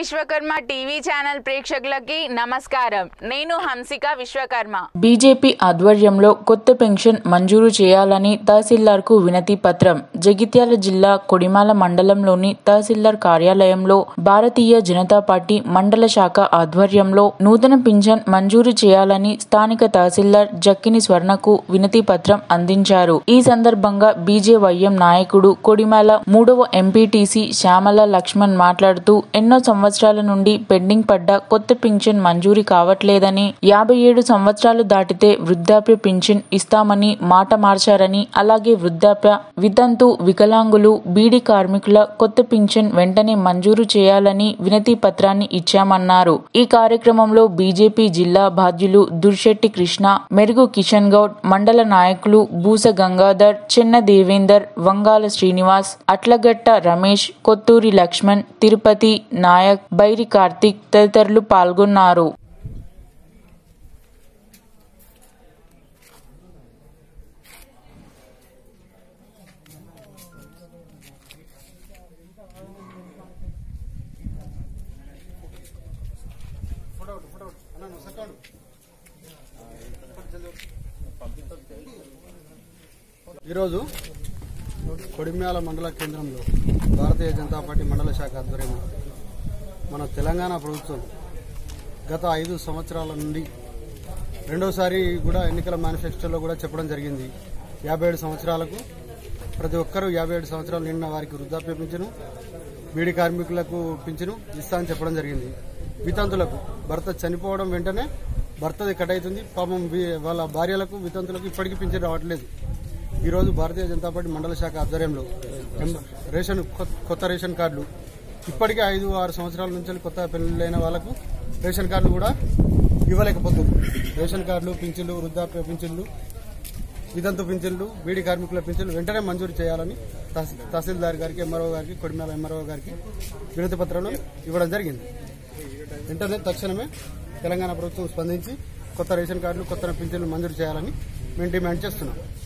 Vishwakarma TV channel ప్రేక్షకులకి నమస్కారం నేను హంసిక విశ్వకర్మ బీజేపీ ఆధ్వర్యంలో కొత్త పెన్షన్ మంజూరు చేయాలని తహసీల్దార్కు వినతి పత్రం జగిత్యాల జిల్లా కొడిమాల మండలంలోని తహసీల్దార్ కార్యాలయంలో భారతీయ జనతా పార్టీ మండల శాఖ ఆధ్వర్యంలో నూతన పింఛన్ మంజూరు చేయాలని స్థానిక తహసీల్దార్ జక్కిని స్వర్ణకు వినతి పత్రం అందించారు ఈ సందర్భంగా బీజేవైఎం నాయకుడు కొడిమాల మూడవ ఎంపీటీసీ శ్యామల లక్ష్మణ్ మాట్లాడుతూ ఎన్నో సంవత్సరాల నుండి పెండింగ్ పడ్డ కొత్త పింఛన్ మంజూరీ కావట్లేదని యాభై ఏడు సంవత్సరాలు దాటితే వృద్ధాప్య పింఛన్ ఇస్తామని మాట మార్చారని అలాగే వృద్ధాప్య వితంతు వికలాంగులు బీడీ కార్మికుల కొత్త పింఛన్ వెంటనే మంజూరు చేయాలని వినతి పత్రాన్ని ఇచ్చామన్నారు ఈ కార్యక్రమంలో బీజేపీ జిల్లా బాధ్యులు దుర్శెట్టి కృష్ణ మెరుగు కిషన్ గౌడ్ మండల నాయకులు బూస గంగాధర్ చెన్న దేవేందర్ వంగాల శ్రీనివాస్ అట్లగట్ట రమేష్ కొత్తూరి లక్ష్మణ్ తిరుపతి నాయక్ బైరి కార్తిక్ తదితరులు పాల్గొన్నారు ఈరోజు కొడిమ్యాల మండల కేంద్రంలో భారతీయ జనతా పార్టీ మండల శాఖ ఆధ్వర్యంలో మన తెలంగాణ ప్రభుత్వం గత ఐదు సంవత్సరాల నుండి రెండోసారి కూడా ఎన్నికల మేనిఫెస్టోలో కూడా చెప్పడం జరిగింది యాభై ఏడు సంవత్సరాలకు ప్రతి ఒక్కరూ యాభై ఏడు సంవత్సరాలు నిండిన వారికి వృద్ధాప్య పింఛను బీడి కార్మికులకు పింఛను ఇస్తా అని చెప్పడం జరిగింది వితంతులకు భర్త చనిపోవడం వెంటనే భర్తది కట్ అవుతుంది పాపం వీ- వాళ్ళ భార్యలకు వితంతులకు ఇప్పటికీ పింఛను రావట్లేదు ఈ రోజు భారతీయ జనతా పార్టీ మండల శాఖ ఆధ్వర్యంలో ఎం- రేషన్ కొ- కొత్త రేషన్ కార్డులు ఇప్పటికే ఐదు ఆరు సంవత్సరాల నుంచి కొత్త పెళ్లైన వాళ్ళకు రేషన్ కార్డులు కూడా ఇవ్వలేకపోతుంది రేషన్ కార్డులు పింఛన్లు వృద్ధాప్య పింఛన్లు వితంతు పింఛన్లు బీడీ కార్మికుల పింఛన్లు వెంటనే మంజూరు చేయాలని తహసీ- తహసీల్దార్ గారికి ఎంఆర్ఓ గారికి కొడిమేల ఎంఆర్ఓ గారికి వినతి పత్రంలో ఇవ్వడం జరిగింది వెంటనే తక్షణమే తెలంగాణ ప్రభుత్వం స్పందించి కొత్త రేషన్ కార్డులు కొత్త పింఛన్లు మంజూరు చేయాలని మేము డిమాండ్ చేస్తున్నాం